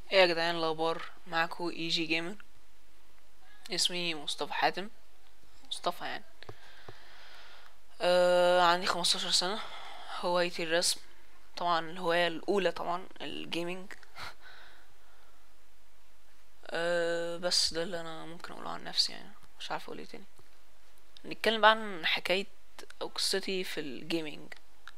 ايه يا جدعان الاخبار معاكو اي جي جيمر اسمي مصطفى حاتم مصطفى يعني آه عندي 15 سنة هوايتي الرسم طبعا الهواية الأولى طبعا الجيمنج آه بس ده اللي أنا ممكن أقوله عن نفسي يعني مش عارف أقول ايه تاني نتكلم بقى عن حكاية أو قصتي في الجيمنج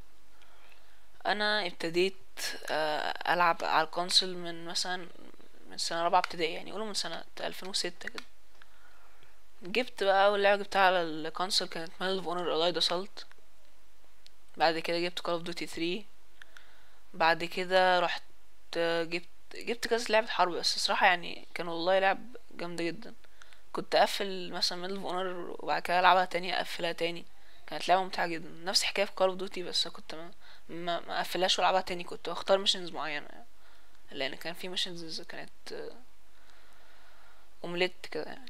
أنا ابتديت آه ألعب على الكونسول من مثلا من سنة رابعة ابتدائي يعني قولوا من سنة 2006 كده جبت بقى أول لعبة جبتها على الكونسول كانت ميدل اوف اونر الايد اسالت بعد كده جبت كول اوف ديوتي 3 بعد كده رحت جبت جبت كذا لعبة حرب بس الصراحة يعني كانوا والله لعب جامدة جدا كنت اقفل مثلا ميدل اوف اونر وبعد كده العبها تاني اقفلها تاني كانت لعبة ممتعة جدا نفس حكاية في كول اوف ديوتي بس كنت ما ما ما اقفلهاش والعبها تاني كنت اختار ميشنز معينة يعني. لان كان في ميشنز كانت اومليت كده يعني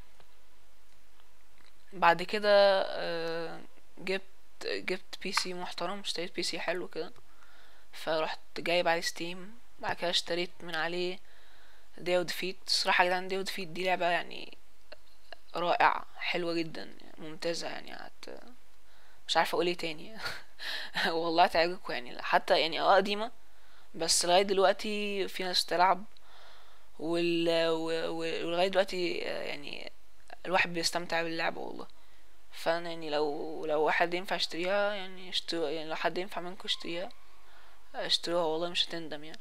بعد كده آه، جبت جبت بي سي محترم اشتريت بي سي حلو كده فرحت جايب عليه ستيم بعد كده اشتريت من عليه ديو ديفيت الصراحة يا جدعان ديو ديفيت دي لعبة يعني رائعة حلوة جدا يعني ممتازة يعني هت مش عارفة اقول ايه تاني والله هتعجبكم يعني حتى يعني اه قديمة بس لغاية دلوقتي في ناس بتلعب وال... و- و- ولغاية دلوقتي آه، يعني الواحد بيستمتع باللعبة والله فانا يعني لو لو واحد ينفع يشتريها يعني اشتري يعني لو حد ينفع منكم يشتريها اشتروها والله مش هتندم يعني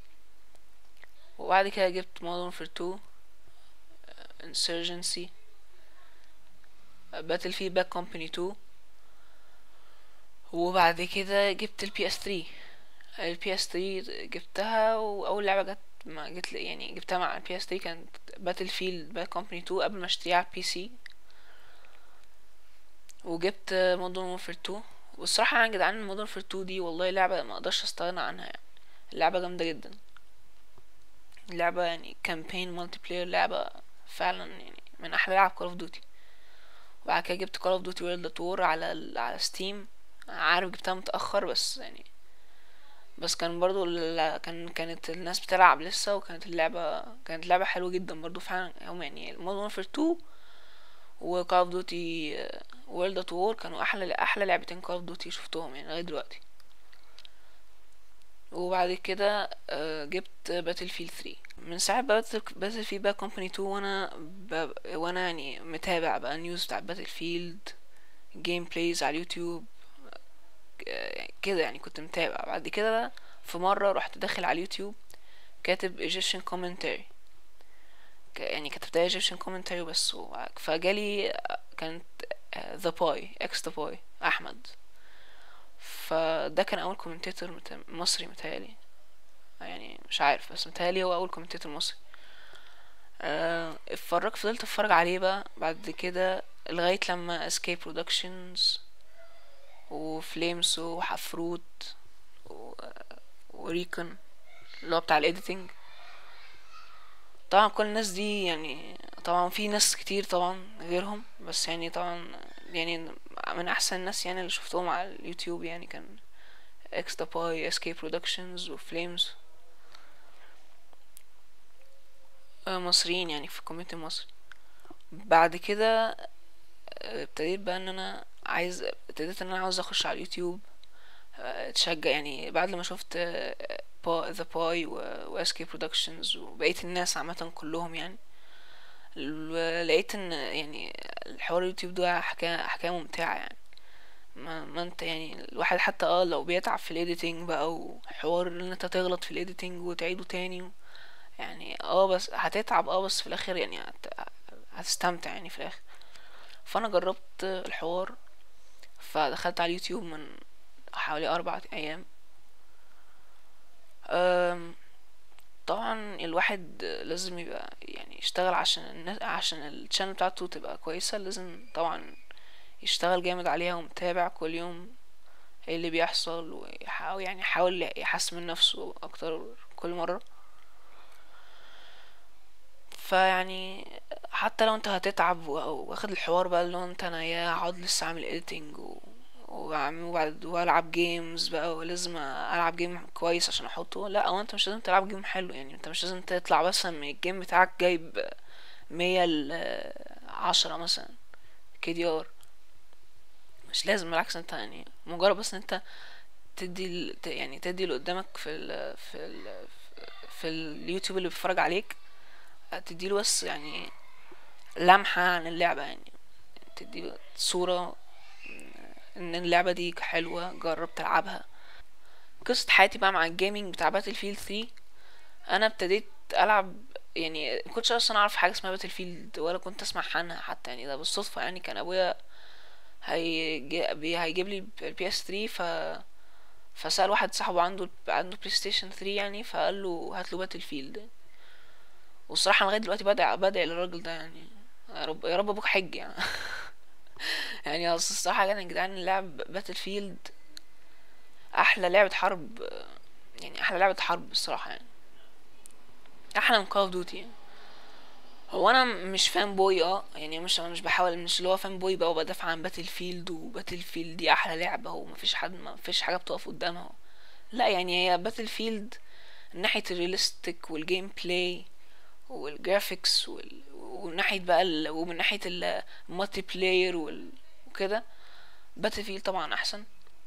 وبعد كده جبت Modern Warfare 2 Insurgency Battlefield Bad Company 2 وبعد كده جبت البي اس 3 البي اس 3 جبتها واول لعبه جت ما جت لي- يعني جبتها مع البي اس 3 كانت باتل فيلد باد كومباني 2 قبل ما اشتريها على البي سي وجبت مودرن وورفير 2 والصراحه يعني يا جدعان مودرن وورفير 2 دي والله لعبه ما اقدرش استغنى عنها يعني اللعبه جامده جدا لعبه يعني كامبين مالتي بلاير لعبه فعلا يعني من احلى لعب كول اوف ديوتي وبعد كده جبت كول اوف ديوتي وورلد تور على ال- على ستيم عارف جبتها متاخر بس يعني بس كان برضو ال- كان كانت الناس بتلعب لسه وكانت اللعبة كانت لعبة حلوة جدا برضو فعلا هم يعني مودرن وورفير 2 و Call of Duty World at War كانوا احلى احلى لعبتين Call of Duty شفتهم يعني لغاية دلوقتي وبعد كده آه، جبت باتل فيلد 3 من ساعة باتل فيلد بقى كومباني 2 وانا ب... وانا يعني متابع بقى النيوز بتاع باتل فيلد جيم بلايز على اليوتيوب آه، كده يعني كنت متابع بعد كده بقى في مرة رحت داخل على اليوتيوب كاتب Egyptian commentary ك- يعني كتبتها Egyptiان commentary بس و- فجالي آه، كانت ذا باي اكس ذا باي احمد فده كان اول كومنتاتور مت- مصري متهيألي يعني مش عارف بس متهيألي هو اول كومنتاتور مصري آه، اتفرج فضلت اتفرج عليه بقى بعد كده لغاية لما اسكيب برودكشنز وفليمز وحفروت و- وريكون اللي هو بتاع الايديتنج طبعا كل الناس دي يعني طبعا في ناس كتير طبعا غيرهم بس يعني طبعا يعني من احسن الناس يعني اللي شفتهم على اليوتيوب يعني كان اكس دا باي اس كي برودكشنز وفليمز مصريين يعني في الكوميونتي المصري بعد كده آه، ابتديت بقى ان انا عايز ابتديت ان انا عاوز اخش على اليوتيوب آه، اتشجع يعني بعد لما شفت ذا باي واس كي برودكشنز وبقيه الناس عامه كلهم يعني ال- لقيت ان يعني الحوار اليوتيوب ده حكايه حكايه ممتعه يعني ما, ما انت يعني الواحد حتى اه لو بيتعب في الايديتنج بقى وحوار ان انت تغلط في الايديتنج وتعيده تاني يعني اه بس هتتعب اه بس في الاخر يعني هت... هتستمتع يعني في الاخر فانا جربت الحوار فدخلت على اليوتيوب من حوالي أربعة أيام أم، طبعا الواحد لازم يبقى يعني يشتغل عشان الناس عشان الشانل بتاعته تبقى كويسة لازم طبعا يشتغل جامد عليها ومتابع كل يوم ايه اللي بيحصل ويحاول يعني يحاول يحسن من نفسه اكتر كل مرة فيعني حتى لو انت هتتعب و- واخد الحوار بقى اللي هو انت انا يا اقعد لسه اعمل editing و... وأعمل- وبعد والعب جيمز بقى ولازم العب جيم كويس عشان احطه لا هو انت مش لازم تلعب جيم حلو يعني انت مش لازم تطلع مثلا من الجيم بتاعك جايب مية ل عشرة مثلا كي دي ار مش لازم بالعكس انت يعني مجرد بس ان انت تدي ال- ت- يعني تدي اللي قدامك في ال في ال في اليوتيوب اللي بيتفرج عليك تديله بس يعني لمحة عن اللعبة يعني تديله صورة ان اللعبة دي حلوة جرب تلعبها قصة حياتي بقى مع الجيمنج بتاع باتل فيلد 3 انا ابتديت العب يعني مكنتش اصلا اعرف حاجة اسمها باتل فيلد ولا كنت اسمع عنها حتى يعني ده بالصدفة يعني كان ابويا هيجي بي- هيجيب لي البي اس 3 ف فسأل واحد صاحبه عنده عنده بلاي ستيشن 3 يعني فقال له هات له باتل فيلد والصراحة لغاية دلوقتي بدعي بدعي للراجل ده يعني يا رب يا رب ابوك حج يعني يعني اصل الصراحة يعني يا جدعان لعب باتل فيلد احلى لعبة حرب يعني احلى لعبة حرب الصراحة يعني احلى من كول اوف ديوتي يعني. هو انا مش فان بوي اه يعني مش مش بحاول مش اللي هو فان بوي بقى وبدافع عن باتل فيلد وباتل فيلد دي احلى لعبة ومفيش حد مفيش حاجة بتقف قدامها لا يعني هي باتل فيلد من ناحية الرياليستيك والجيم بلاي والجرافيكس وال... ومن ناحية بقى ال... ومن ناحية المالتي بلاير وال... وكده باتل فيلد طبعا احسن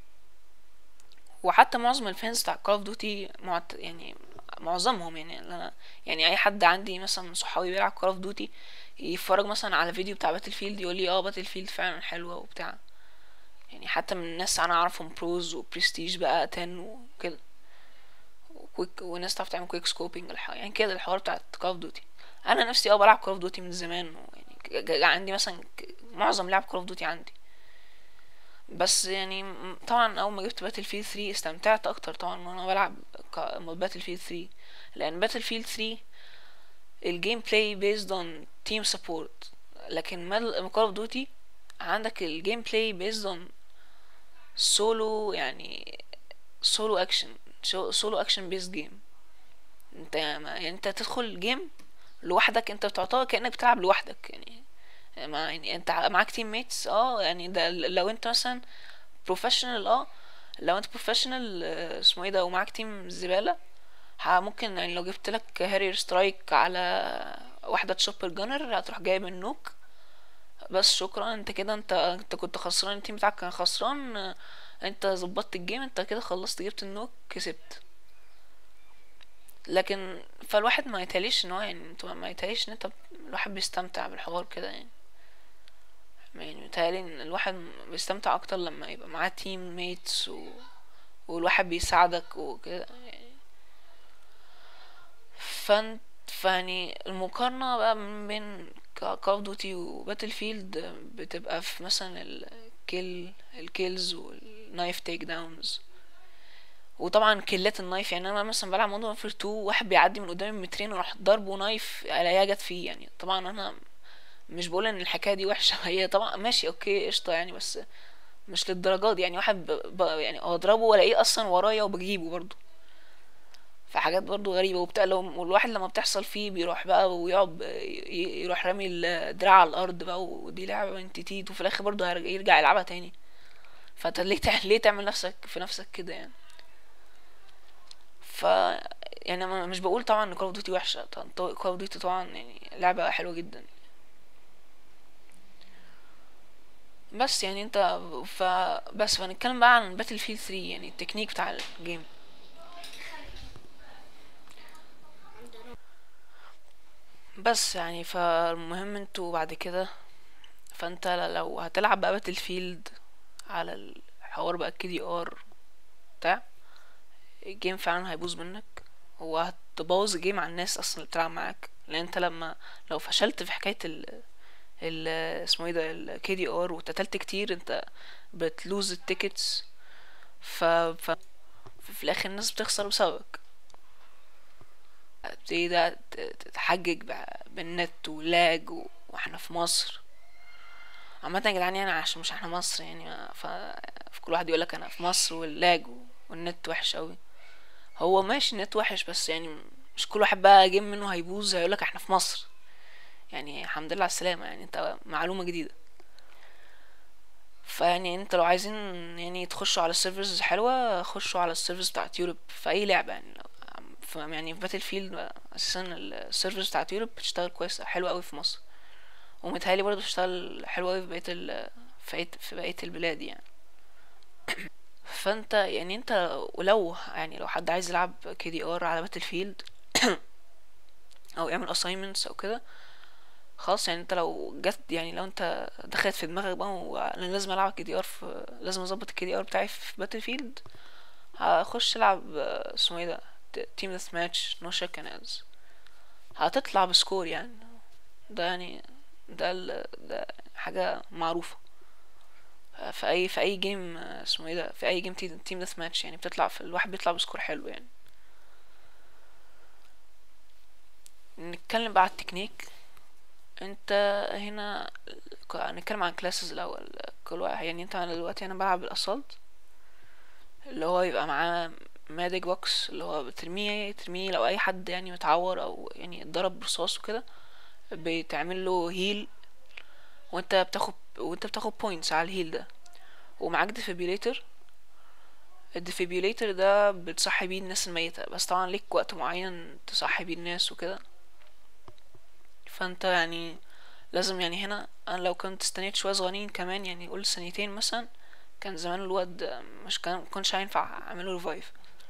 وحتى معظم الفانز بتاع كول اوف دوتي معت... يعني معظمهم يعني اللي انا يعني اي حد عندي مثلا من صحابي بيلعب كول اوف دوتي يتفرج مثلا على فيديو بتاع باتل فيلد يقول لي اه باتل فيلد فعلا حلوه وبتاع يعني حتى من الناس انا اعرفهم بروز وبرستيج بقى 10 وكده وكويك وناس تعرف تعمل كويك سكوبينج الح... يعني كده الحوار بتاع كول اوف دوتي انا نفسي اه بلعب كول اوف دوتي من زمان يعني ج- ج- عندي مثلا ك- معظم لعب كول اوف دوتي عندي بس يعني م- طبعا اول ما جبت باتل فيلد 3 استمتعت اكتر طبعا وانا بلعب باتل فيلد 3 لان باتل فيلد 3 الجيم بلاي بيزد اون تيم سبورت لكن كول اوف دوتي عندك الجيم بلاي بيزد اون سولو يعني سولو اكشن سولو اكشن بيز جيم انت يعني انت تدخل جيم لوحدك انت بتعتبر كانك بتلعب لوحدك يعني ما يعني انت معاك تيم ميتس اه يعني ده لو انت مثلا بروفيشنال اه لو انت بروفيشنال اسمه ايه ده ومعاك تيم زباله ها ممكن يعني لو جبت لك هارير سترايك على واحده تشوبر جانر هتروح جايب النوك بس شكرا انت كده انت انت كنت خسران التيم بتاعك كان خسران اه، انت ظبطت الجيم انت كده خلصت جبت النوك كسبت لكن فالواحد ما يتهيأليش ان هو يعني انت ما يتهيأليش ان انت الواحد بيستمتع بالحوار كده يعني يعني متهيألي ان الواحد بيستمتع اكتر لما يبقى معاه تيم ميتس و... والواحد بيساعدك وكده يعني فانت فاني المقارنة بقى من بين كول اوف دوتي وباتل فيلد بتبقى في مثلا الكيل الكيلز والنايف تيك داونز وطبعا كيلات النايف يعني انا مثلا بلعب مودرن وورفير 2 واحد بيعدي من قدامي مترين وراح ضربه نايف الاقيها جت فيه يعني طبعا انا مش بقول ان الحكايه دي وحشه هي طبعا ماشي اوكي قشطه يعني بس مش للدرجه دي يعني واحد ب... ب... يعني اضربه والاقيه اصلا ورايا وبجيبه برضه فحاجات برضو غريبة وبتاع لو والواحد لما بتحصل فيه بيروح بقى ويقعد ي- يروح رامي الدراع على الأرض بقى ودي لعبة بنت تيت وفي الآخر برضو هيرجع- يرجع يلعبها تاني فانت ليه تع- ليه تعمل نفسك في نفسك كده يعني ف يعني أنا مش بقول طبعا ان كول اوف ديوتي وحشة كول اوف ديوتي طبعا يعني لعبة حلوة جدا بس يعني انت ف بس فنتكلم بقى عن باتل فيلد 3 يعني التكنيك بتاع الجيم بس يعني فالمهم انتوا بعد كده فانت لو هتلعب بقى باتل فيلد على الحوار بقى كي دي ار بتاع الجيم فعلا هيبوظ منك هو هتبوظ الجيم على الناس اصلا اللي بتلعب معاك لان انت لما لو فشلت في حكايه ال ال اسمه ايه ده الكي دي ار واتقتلت كتير انت بتلوز التيكتس ف... ف في الاخر الناس بتخسر بسببك تبتدي ده ت- تتحجج بقى بالنت ولاج و... واحنا في مصر عامة يا جدعان يعني عشان مش احنا مصر يعني ما- ف... فكل واحد يقولك انا في مصر واللاج و... والنت وحش اوي هو ماشي النت وحش بس يعني مش كل واحد بقى جيم منه هيبوظ هيقولك احنا في مصر يعني الحمد لله على السلامة يعني انت معلومة جديدة فيعني انت لو عايزين يعني تخشوا على السيرفرز حلوة خشوا على السيرفرز بتاعت يوروب في اي لعبة يعني ف يعني في باتل فيلد اساسا السيرفرز بتاعت يوروب بتشتغل كويس حلوة قوي في مصر ومتهيألي برضه بتشتغل حلوة قوي في بقية ال في بقية, في بقية البلاد يعني فانت يعني انت ولو يعني لو حد عايز يلعب كي دي ار على باتل فيلد او يعمل assignments او كده خلاص يعني انت لو جت يعني لو انت دخلت في دماغك بقى وانا لازم العب كي دي ار في لازم اظبط الكي دي ار بتاعي في باتل فيلد هخش العب اسمه ايه ده تيم ديث ماتش نو شيكنز هتطلع بسكور يعني ده يعني ده ال... ده حاجة معروفة في اي في اي جيم اسمه ايه ده في اي جيم تيم ديث ماتش يعني بتطلع في الواحد بيطلع بسكور حلو يعني نتكلم بقى على التكنيك انت هنا هنتكلم عن كلاسز الاول كل واحد يعني انت انا دلوقتي انا بلعب الاسالت اللي هو يبقى معاه مادج بوكس اللي هو بترميه ترميه لو اي حد يعني متعور او يعني اتضرب برصاص وكده بتعمل له هيل وانت بتاخد وانت بتاخد بوينتس على الهيل ده ومعاك ديفيبيليتر الديفيبيليتر ده بتصحي بيه الناس الميتة بس طبعا ليك وقت معين تصحي بيه الناس وكده فانت يعني لازم يعني هنا انا لو كنت استنيت شويه صغيرين كمان يعني قول سنتين مثلا كان زمان الواد مش كان مكنش هينفع اعمله ريفايف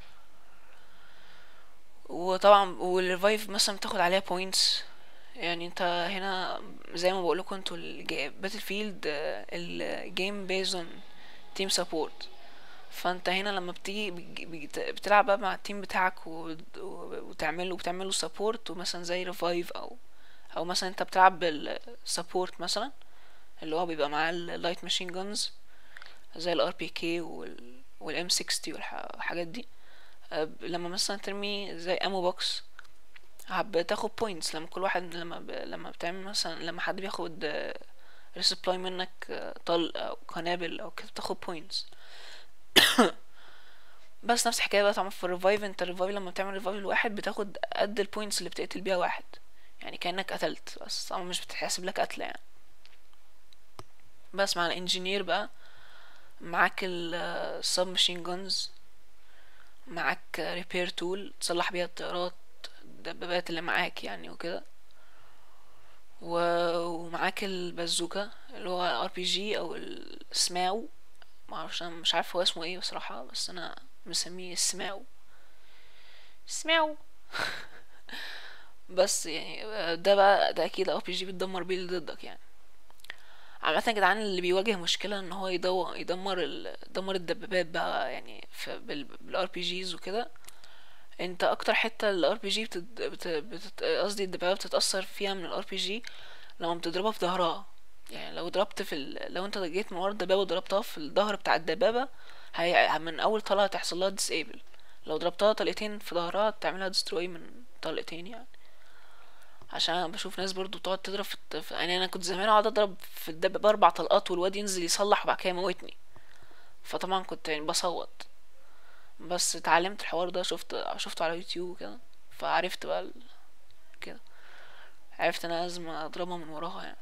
وطبعا والريفايف مثلا بتاخد عليها بوينتس يعني انت هنا زي ما بقول لكم انتوا باتل فيلد الجيم بيز اون تيم سبورت فانت هنا لما بتيجي بتلعب بقى مع التيم بتاعك وتعمله وبتعمله سبورت ومثلا زي ريفايف او او مثلا انت بتلعب بالسبورت مثلا اللي هو بيبقى معاه اللايت ماشين جونز زي الار بي كي والام 60 والحاجات دي لما مثلا ترمي زي امو بوكس بتاخد بوينتس لما كل واحد لما ب... لما بتعمل مثلا لما حد بياخد ريسبلاي منك طلق او قنابل او كده بتاخد بوينتس بس نفس الحكايه بقى طبعا في الريفايف انت الريفايف لما بتعمل ريفايف لواحد بتاخد قد البوينتس اللي بتقتل بيها واحد يعني كانك قتلت بس طبعا مش بتتحسب لك قتله يعني بس مع الانجينير بقى معاك السب ماشين جونز معاك ريبير تول تصلح بيها الطيارات الدبابات اللي معاك يعني وكده و... ومعاك البازوكا اللي هو ار بي جي او السماو معرفش انا مش عارف هو اسمه ايه بصراحة بس انا مسميه السماو سماو بس يعني ده بقى ده اكيد ار بي جي بتدمر بيه اللي ضدك يعني عامة يا جدعان اللي بيواجه مشكلة ان هو يدور يدمر ال... يدمر الدبابات بقى يعني في بالار بي جيز وكده انت اكتر حتة الار بي جي بتت قصدي الدبابة بتتأثر فيها من الار بي جي لما بتضربها في ظهرها يعني لو ضربت في ال... لو انت جيت من ورا الدبابة وضربتها في الظهر بتاع الدبابة هي... من اول طلقة هتحصل لها ديسيبل لو ضربتها طلقتين في ظهرها تعملها دستروي من طلقتين يعني عشان انا بشوف ناس برضو تقعد تضرب في يعني انا كنت زمان اقعد اضرب في الدبابة اربع طلقات والواد ينزل يصلح وبعد كده يموتني فطبعا كنت يعني بصوت بس اتعلمت الحوار ده شفت شفته على يوتيوب كده فعرفت بقى ال... كده عرفت انا لازم اضربها من وراها يعني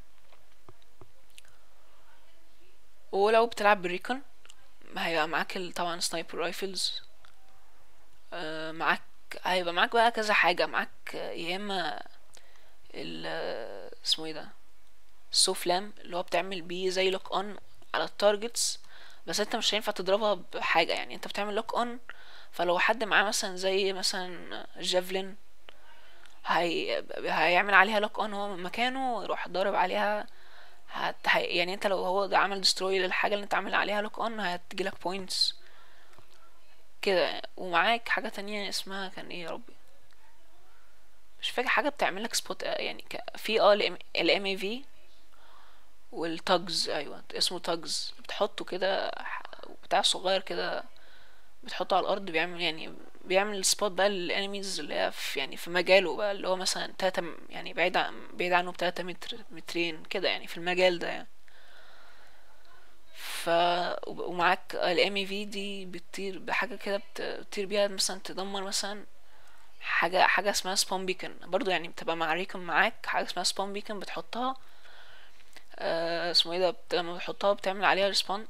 ولو بتلعب بالريكون هيبقى معاك طبعا سنايبر رايفلز آه معاك هيبقى معاك بقى كذا حاجة معاك يا اما ال اسمه ايه ده السوفلام اللي هو بتعمل بيه زي لوك اون على التارجتس بس انت مش هينفع تضربها بحاجة يعني انت بتعمل لوك اون فلو حد معاه مثلا زي مثلا جافلين هي... هيعمل عليها لوك اون هو من مكانه يروح ضارب عليها هت... يعني انت لو هو ده عمل دستروي للحاجة اللي انت عامل عليها لوك اون هتجيلك بوينتس كده ومعاك حاجة تانية اسمها كان ايه يا ربي مش فاكر حاجة بتعمل لك سبوت يعني في اه الام اي في والتاجز ايوه اسمه تاجز بتحطه كده بتاع صغير كده بتحطه على الارض بيعمل يعني بيعمل سبوت بقى للانيميز اللي هي في يعني في مجاله بقى اللي هو مثلا تلاتة يعني بعيد عن بعيد عنه بتلاتة متر مترين كده يعني في المجال ده يعني ف ومعاك الام في دي بتطير بحاجه كده بتطير بيها مثلا تدمر مثلا حاجه حاجه اسمها سبون بيكن برضو يعني بتبقى مع ريكون معاك حاجه اسمها سبون بيكن بتحطها آه اسمه ايه ده بت- لما بتحطها بتعمل عليها ريسبون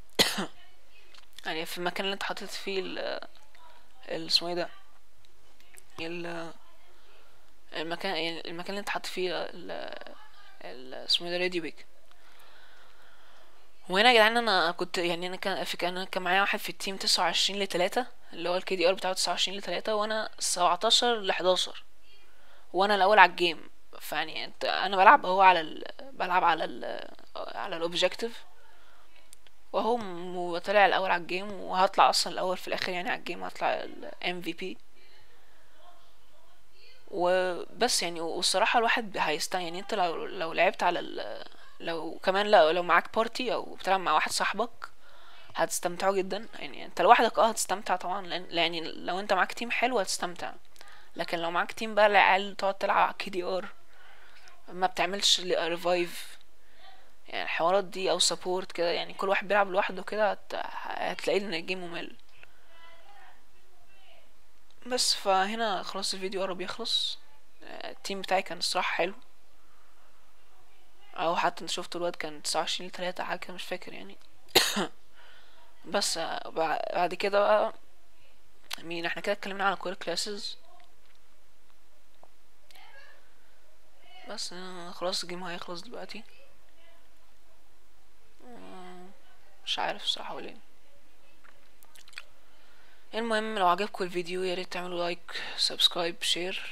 يعني في المكان اللي انت حطيت فيه ال ال- اسمه ايه ده ال- المكان يعني المكان اللي انت حاطط فيه ال ال- اسمه ايه ده راديو بيك وهنا يا جدعان انا كنت يعني انا كان في كان كان معايا واحد في التيم تسعة وعشرين لتلاتة اللي هو الكي دي ار بتاعه تسعة وعشرين لتلاتة وانا سبعتاشر لحداشر وانا الاول على الجيم فيعني انت انا بلعب اهو على ال... بلعب على ال... على الاوبجيكتيف وهو م- طلع الاول على الجيم وهطلع اصلا الاول في الاخر يعني على الجيم هطلع ال MVP وبس يعني والصراحة الواحد هيستنى يعني انت لو لو لعبت على ال... لو كمان لو لو معاك بارتي او بتلعب مع واحد صاحبك هتستمتعوا جدا يعني انت لوحدك اه هتستمتع طبعا لان يعني لو انت معاك تيم حلو هتستمتع لكن لو معاك تيم بقى العيال تقعد تلعب على كي دي ار ما بتعملش ريفايف يعني الحوارات دي او سبورت كده يعني كل واحد بيلعب لوحده كده هت... هتلاقي ان الجيم ممل بس فهنا خلاص الفيديو قرب يخلص آه، التيم بتاعي كان الصراحة حلو او حتى انت شفت الواد كان تسعة وعشرين لتلاتة حاجة كده مش فاكر يعني بس آه، بع- بعد كده بقى مين احنا كده اتكلمنا على كور كلاسز بس آه، خلاص الجيم هيخلص دلوقتي آه، مش عارف الصراحة اقول ايه المهم لو عجبكم الفيديو يا ريت تعملوا لايك سبسكرايب شير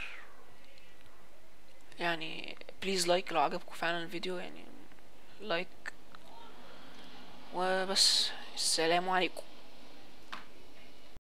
يعني بليز لايك لو عجبكم فعلا الفيديو يعني لايك وبس السلام عليكم